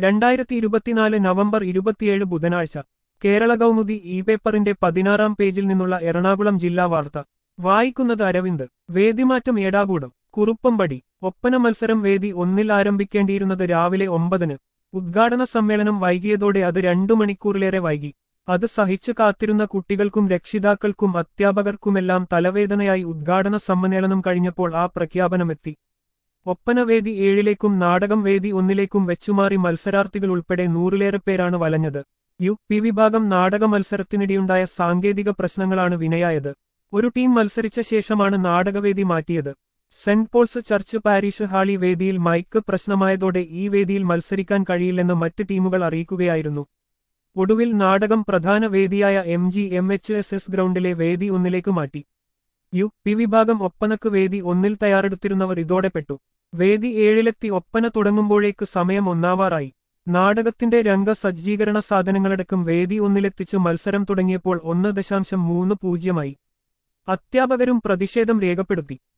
രണ്ടായിരത്തി ഇരുപത്തിനാല് നവംബർ ഇരുപത്തിയേഴ് ബുധനാഴ്ച കേരള കൗമുദി ഇ പേപ്പറിന്റെ പതിനാറാം പേജിൽ നിന്നുള്ള എറണാകുളം ജില്ലാ വാർത്ത വായിക്കുന്നത് അരവിന്ദ് വേദിമാറ്റം ഏടാകൂടം കുറുപ്പമ്പടി ഒപ്പന മത്സരം വേദി ഒന്നിൽ ആരംഭിക്കേണ്ടിയിരുന്നത് രാവിലെ ഒമ്പതിന് ഉദ്ഘാടന സമ്മേളനം വൈകിയതോടെ അത് രണ്ടു മണിക്കൂറിലേറെ വൈകി അത് സഹിച്ചു കാത്തിരുന്ന കുട്ടികൾക്കും രക്ഷിതാക്കൾക്കും അധ്യാപകർക്കുമെല്ലാം തലവേദനയായി ഉദ്ഘാടന സമ്മേളനം കഴിഞ്ഞപ്പോൾ ആ പ്രഖ്യാപനമെത്തി ഒപ്പനവേദി ഏഴിലേക്കും നാടകം വേദി ഒന്നിലേക്കും വെച്ചുമാറി മത്സരാർത്ഥികൾ ഉൾപ്പെടെ നൂറിലേറെ പേരാണ് വലഞ്ഞത് യു പി വിഭാഗം നാടക മത്സരത്തിനിടെയുണ്ടായ സാങ്കേതിക പ്രശ്നങ്ങളാണ് വിനയായത് ഒരു ടീം മത്സരിച്ച ശേഷമാണ് നാടകവേദി മാറ്റിയത് സെന്റ് പോൾസ് ചർച്ച് പാരീഷ് ഹാളി വേദിയിൽ മൈക്ക് പ്രശ്നമായതോടെ ഈ വേദിയിൽ മത്സരിക്കാൻ കഴിയില്ലെന്ന് മറ്റ് ടീമുകൾ അറിയിക്കുകയായിരുന്നു ഒടുവിൽ നാടകം പ്രധാന വേദിയായ M G M H S S ഗ്രൗണ്ടിലെ വേദി ഒന്നിലേക്ക് മാറ്റി യു പി വിഭാഗം ഒപ്പനക്ക് വേദി ഒന്നിൽ തയ്യാറെടുത്തിരുന്നവർ ഇതോടെ പെട്ടു വേദി ഏഴിലെത്തി ഒപ്പന തുടങ്ങുമ്പോഴേക്ക് സമയം ഒന്നാവാറായി നാടകത്തിന്റെ രംഗ സജ്ജീകരണ സാധനങ്ങളടക്കം വേദി ഒന്നിലെത്തിച്ച് മത്സരം തുടങ്ങിയപ്പോൾ ഒന്ന് ദശാംശം മൂന്ന് പൂജ്യമായി അധ്യാപകരും പ്രതിഷേധം രേഖപ്പെടുത്തി